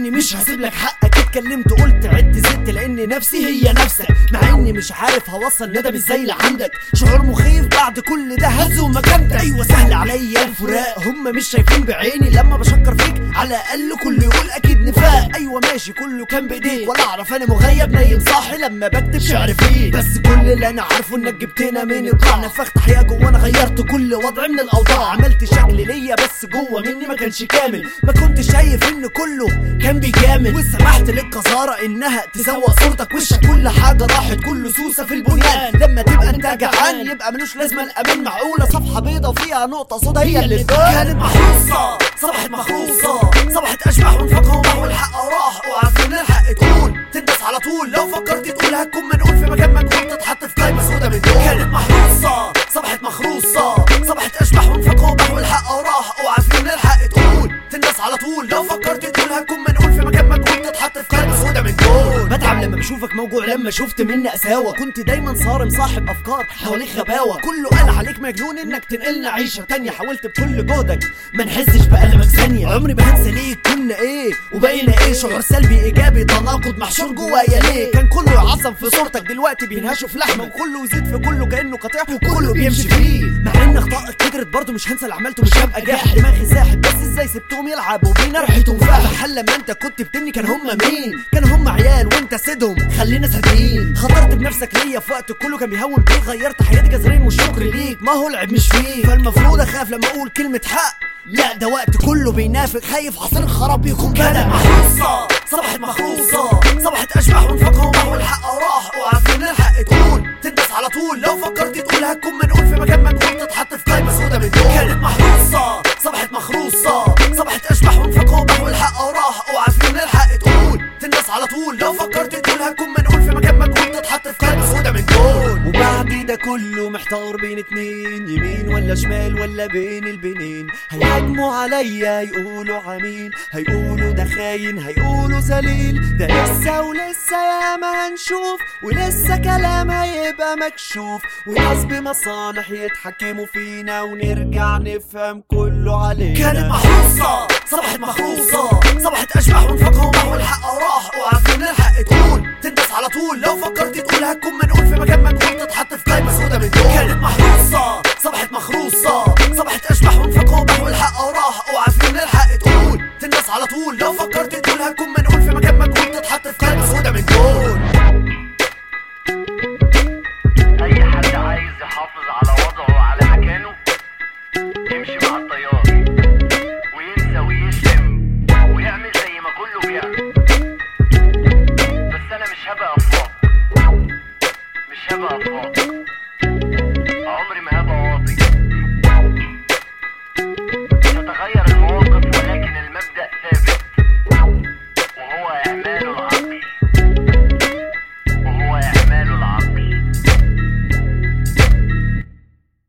اني مش هسيب لك حقك اتكلمت قلت عدت زدت لان نفسي هي نفسك مع اني مش عارف هوصل ندم ازاي لعندك شعور مخيف بعد كل ده هز ومكانتك ايوه سهل عليا الفراق هم مش شايفين بعيني لما بشكر فيك على الاقل كله يقول اكيد نفاق ايوه ماشي كله كان بايديك ولا اعرف انا مغيب نايم صاحي لما بكتب شعر فيك بس كل اللي انا عارفه انك جبتنا من القاع نفخت حياه جوانا غيرت كل وضع من الاوضاع عملت شكل ليا بس جوه مني ما كانش كامل ما كنت شايف ان كله كان بيجامل وسمحت للقذاره انها تسوق صورتك وشك كل حاجه راحت كله سوسه في البنيان لما تبقى انت جعان يبقى ملوش لازمه الامين معقوله صفحه بيضه وفيها نقطه سودا هي اللي تبان. كانت محروسه صبحت مخروصه صبحت اشبح وانفقها ومحو الحق وراح وعارفين الحق تكون تندس على طول لو فكرت تقول هتكون منقول في مكان مجهول تتحط في قايمه سودا من دول كانت محروسه صبحت مخروصه صبحت اشبح وانفقها ومحو الحق وراح وعارفين الحق تقول تندس على طول لو فكرت تقول هتكون منقول في مكان مجهول تتحط في قايمه سودا من دول بتعب لما بشوفك موجوع لما شفت مني قساوه كنت دايما صارم صاحب افكار حواليك غباوه كله قال عليك مجنون انك تنقلنا عيشه تانية حاولت بكل جهدك ما نحسش بألمك ثانيه عمري ما هنسى ليك كنا ايه وبقينا ايه شعور سلبي ايجابي تناقض محشور جوايا ليه كان كله يعظم في صورتك دلوقتي بينهشوا في لحمه وكله يزيد في كله كانه قطيع وكله بيمشي فيه مع ان اخطائك كترت برضه مش هنسى اللي عملته مش هبقى جاحد دماغي ساحب بس ازاي سبتهم يلعبوا بينا ريحتهم فاهم حل لما انت كنت بتبني كان هم مين كان هم عيال وانت سيدهم خلينا صادقين خطرت بنفسك ليا في وقت كله كان بيهون بيك غيرت حياتي جذريا والشكر ليك ما هو العيب مش فيك فالمفروض اخاف لما اقول كلمه حق لا ده وقت كله بينافق خايف عصير الخراب يكون كده محروسه صبحت مخروصه صبحت اشبح وانفقها ومحو الحق وراح وعارفين الحق تكون تندس على طول لو فكرت تقول هتكون منقول في مكان مجهول تتحط في قايمه سودا من دول كانت محروسه صبحت مخروصه صبحت اشبح وانفقها ومحو الحق وراح وعارفين الحق تقول تندس على طول لو فكرت تقول هتكون منقول في مكان مجهول تتحط في قايمه سودا من دول وبعد ده كله محتار بين اتنين يمين ولا شمال ولا بين البنين هيهاجموا عليا يقولوا عميل هيقولوا ده خاين هيقولوا ذليل ده لسه ولسه ياما هنشوف ولسه كلام هيبقى مكشوف وناس بمصالح يتحكموا فينا ونرجع نفهم كله علينا كانت محروسة صبحت مخروصة صبحت أشبح وانفقها ومحو الحق وراح وعارفين الحق تكون تندس على طول لو فكرت تقول هتكون منقول في مكان مجهول تتحط في قايمة سودا من دول كانت محروسة صبحت مخروصة صبحت أشبح وانفقها ومحو الحق